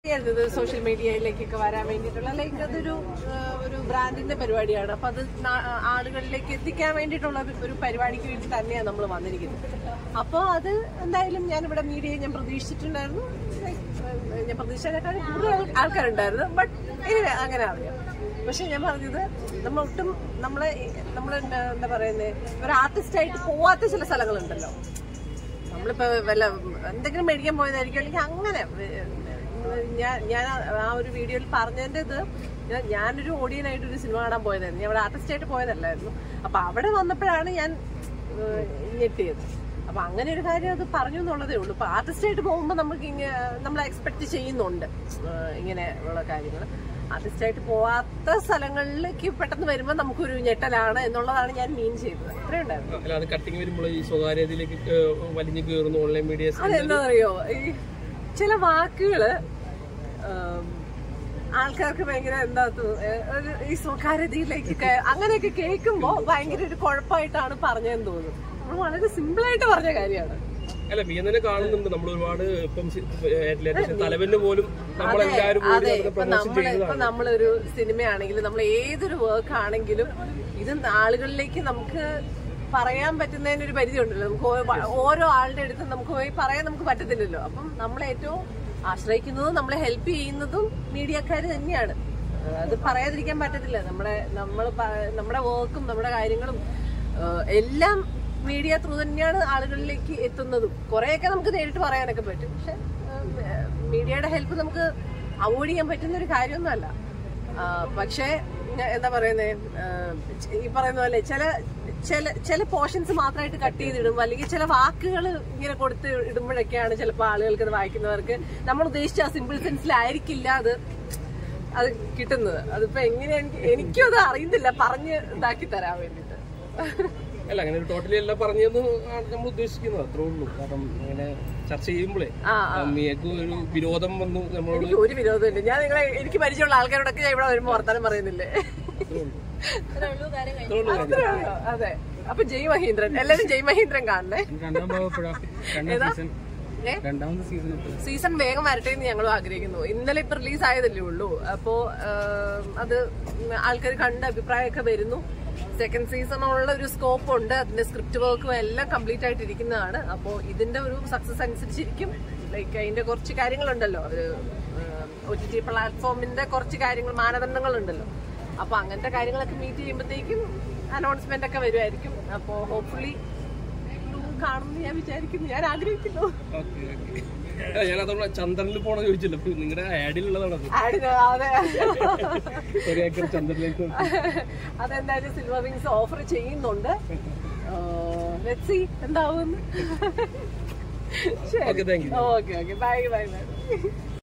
ഇത് സോഷ്യൽ മീഡിയയിലേക്കൊക്കെ വരാൻ വേണ്ടിയിട്ടുള്ള ലൈക്ക് അതൊരു ആ, ഒരു ബ്രാൻഡിന്റെ പരിപാടിയാണ് അപ്പൊ അത് നാ- ആളുകളിലേക്ക് എത്തിക്കാൻ വേണ്ടിയിട്ടുള്ള ഒരു- ഒരു പരിപാടിക്ക് വേണ്ടി തന്നെയാണ് നമ്മൾ വന്നിരിക്കുന്നത് അപ്പോൾ അത് എന്തായാലും ഞാനിവിടെ മീഡിയയെ ഞാൻ പ്രതീക്ഷിച്ചിട്ടുണ്ടായിരുന്നു Like, ആ, ഞാൻ പ്രതീക്ഷിച്ചതിനേക്കാൾ കൂടുതൽ ആൾക്കാരുണ്ടായിരുന്നു ബട്ട് ഇനി അങ്ങനെ അറിയാം പക്ഷെ ഞാൻ പറഞ്ഞത് നമ്മൾ ഒട്ടും നമ്മളെ നമ്മൾ എന്താ പറയുന്നത് ഒരു ആർട്ടിസ്റ്റായിട്ട് പോവാത്ത ചില സ്ഥലങ്ങളുണ്ടല്ലോ നമ്മളിപ്പോ വല്ല എന്തെങ്കിലും മേടിക്കാൻ പോയതായിരിക്കും അല്ലെങ്കിൽ അങ്ങനെ ഏഹ്, ഞാൻ ഞാൻ ആ ഒരു വീഡിയോയിൽ പറഞ്ഞതിന്റെ ഇത് ഞാൻ- ഞാനൊരു ഓഡിയനായിട്ട് ഒരു സിനിമ കാണാൻ പോയതായിരുന്നു ഞാൻ അവിടെ ആർട്ടിസ്റ്റായിട്ട് പോയതല്ലായിരുന്നു അപ്പൊ അവിടെ വന്നപ്പോഴാണ് ഞാൻ ഏഹ്, ഞെട്ടിയത് അപ്പൊ അങ്ങനെ ഒരു കാര്യം അത് പറഞ്ഞു എന്നുള്ളതേ ഉള്ളൂ ഇപ്പൊ ആർട്ടിസ്റ്റായിട്ട് പോകുമ്പോൾ നമുക്ക് ഇങ്ങനെ നമ്മൾ എക്സ്പെക്ട് ചെയ്യുന്നുണ്ട് ഏഹ്, ഇങ്ങനെ ഉള്ള കാര്യങ്ങൾ ആർട്ടിസ്റ്റായിട്ട് പോവാത്ത സ്ഥലങ്ങളിലേക്ക് പെട്ടെന്ന് വരുമ്പോൾ നമുക്കൊരു ഞെട്ടലാണ് എന്നുള്ളതാണ് ഞാൻ മീൻ ചെയ്തത് അത്രേ ഉണ്ടായിരുന്നു അല്ല അത് കട്ടിങ് വരുമ്പോൾ ഈ സ്വകാര്യതയിലേക്ക് ഏഹ്, വലിഞ്ഞു കയറുന്നു ഓൺലൈൻ മീഡിയ അതെന്താ അറിയോ ഈ ചില വാക്കുകള് ആം, ആൾക്കാർക്ക് ഭയങ്കര എന്താ തോ- ഏ, ഒരു ഈ സ്വകാര്യതയിലേക്ക് കേ- അങ്ങനെയൊക്കെ കേൾക്കുമ്പോ ഭയങ്കര ഒരു കുഴപ്പമായിട്ടാണ് പറഞ്ഞതെന്ന് തോന്നുന്നു നമ്മൾ വളരെ സിമ്പിൾ ആയിട്ട് പറഞ്ഞ കാര്യമാണ് അല്ല മീ തന്നെ കാണുന്നുണ്ട് നമ്മൾ ഒരുപാട് ഇപ്പം സി- ലേറ്റസ്റ്റ് തലവന് പോലും നമ്മളെല്ലാവരും കൂടി അതെ അതിനെ ഇപ്പൊ പ്രൊമോഷൻ നമ്മള് ഇപ്പൊ ചെയ്തതാണ് നമ്മളൊരു സിനിമയാണെങ്കിലും നമ്മൾ ഏതൊരു വർക്ക് ആണെങ്കിലും ഇത് ആളുകളിലേക്ക് നമുക്ക് പറയാൻ പറ്റുന്നതിന് ഒരു പരിധി ഉണ്ടല്ലോ നമുക്ക് ഓ- ഓരോ ആളുടെ അടുത്തും നമുക്ക് പോയി പറയാൻ നമുക്ക് പറ്റത്തില്ലല്ലോ അപ്പം നമ്മൾ ഏറ്റവും ആശ്രയിക്കുന്നതും നമ്മളെ ഹെൽപ്പ് ചെയ്യുന്നതും മീഡിയക്കാർ തന്നെയാണ് അത് പറയാതിരിക്കാൻ പറ്റത്തില്ല നമ്മുടെ നമ്മൾ നമ്മുടെ വർക്കും നമ്മുടെ കാര്യങ്ങളും ഏഹ്, എല്ലാം മീഡിയ ത്രൂ തന്നെയാണ് ആളുകളിലേക്ക് എത്തുന്നതും കുറെയൊക്കെ നമുക്ക് നേരിട്ട് പറയാനൊക്കെ പറ്റും പക്ഷെ മീഡിയയുടെ ഹെൽപ്പ് നമുക്ക് അവോയ്ഡ് ചെയ്യാൻ പറ്റുന്ന ഒരു കാര്യമൊന്നുമല്ല ആ, പക്ഷേ ഞാൻ എന്താ പറയുന്നേ ആ, ഈ പറയുന്ന പോലെ ചില ചില ചില പോർഷൻസ് മാത്രമായിട്ട് കട്ട് ചെയ്തിടും അല്ലെങ്കിൽ ചില വാക്കുകൾ ഇങ്ങനെ കൊടുത്ത് ഇടുമ്പോഴൊക്കെയാണ് ചിലപ്പോൾ ആളുകൾക്ക് അത് വായിക്കുന്നവർക്ക് നമ്മൾ ഉദ്ദേശിച്ച ആ സിമ്പിൾ സെൻസിലായിരിക്കില്ല അത് അത് കിട്ടുന്നത് അതിപ്പോ എങ്ങനെയാ എനിക്ക് എനിക്കും അത് അറിയുന്നില്ല പറഞ്ഞ് ഇതാക്കി തരാൻ വേണ്ടിട്ട് അല്ല അങ്ങനെ ഒരു ടോട്ടലി എല്ലാം പറഞ്ഞതെന്ന് നമ്മൾ ഉദ്ദേശിക്കുന്നത് അത്രേ ഉള്ളൂ കാരണം അങ്ങനെ ചർച്ച ചെയ്യുമ്പോഴേ ആ മീയക്ക് ഒരു വിരോധം വന്നു നമ്മളോട് എനിക്ക് ഒരു വിരോധമില്ല ഞാൻ നിങ്ങളെ എനിക്ക് പരിചയമുള്ള ആൾക്കാരോടൊക്കെ ഞാൻ ഇവിടെ വരുമ്പോ വർത്താനം പറയുന്നില്ലേ അത്രേ ഉള്ളൂ. അത്രേ ഉള്ളൂ കാര്യം. അത്രേ ഉള്ളൂ കാര്യം. അത്രേ ഉള്ളൂ. അതെ അപ്പൊ ജയ് മഹീന്ദ്രൻ എല്ലാരും ജയ് മഹീന്ദ്രൻ കാണണേ രണ്ടാം ഭാഗം എപ്പോഴാ രണ്ടാം ഏതാ? സീസൺ ഏ? രണ്ടാമത്തെ സീസൺ എപ്പോഴാ സീസൺ വേഗം വരട്ടെ എന്ന് ഞങ്ങളും ആഗ്രഹിക്കുന്നു ഇന്നലെ ഇപ്പൊ റിലീസ് ആയതല്ലേ ഉള്ളൂ അപ്പോ ആം, അത് ആൾക്കാർ കണ്ട അഭിപ്രായമൊക്കെ വരുന്നു സെക്കൻഡ് സീസണുള്ള ഒരു സ്കോപ്പ് ഉണ്ട് അതിന്റെ സ്ക്രിപ്റ്റ് വർക്കും എല്ലാം കംപ്ലീറ്റ് ആയിട്ടിരിക്കുന്നതാണ് അപ്പോ ഇതിന്റെ ഒരു സക്സസ് അനുസരിച്ചിരിക്കും ലൈക്ക് അതിന്റെ കുറച്ച് കാര്യങ്ങളുണ്ടല്ലോ ഒരു ഒ ടി ടി പ്ലാറ്റ്ഫോമിന്റെ കുറച്ച് കാര്യങ്ങൾ മാനദണ്ഡങ്ങളുണ്ടല്ലോ അപ്പൊ അങ്ങനത്തെ കാര്യങ്ങളൊക്കെ മീറ്റ് ചെയ്യുമ്പോഴത്തേക്കും അനൗൺസ്മെന്റ് ഒക്കെ വരുമായിരിക്കും അപ്പോ ഹോപ്പ്ഫുള്ളി കാണുമെന്ന് ഞാൻ വിചാരിക്കുന്നു ഞാൻ ആഗ്രഹിക്കുന്നു ഓക്കെ ഓക്കെ അല്ല ഞാൻ അതുകൊണ്ട് ചന്ദ്രനിൽ പോണ ചോദിച്ചില്ല അപ്പൊ നിങ്ങളുടെ ആഡിലുള്ളതാണ് അത് ആടിന് അതെ ഒരു ഏക്കർ ചന്ദ്രനിലേക്ക് അതെന്തായാലും സിൽവർ വിങ്സ് ഓഫർ ചെയ്യുന്നുണ്ട് സി എന്താവും okay thank you okay okay bye bye by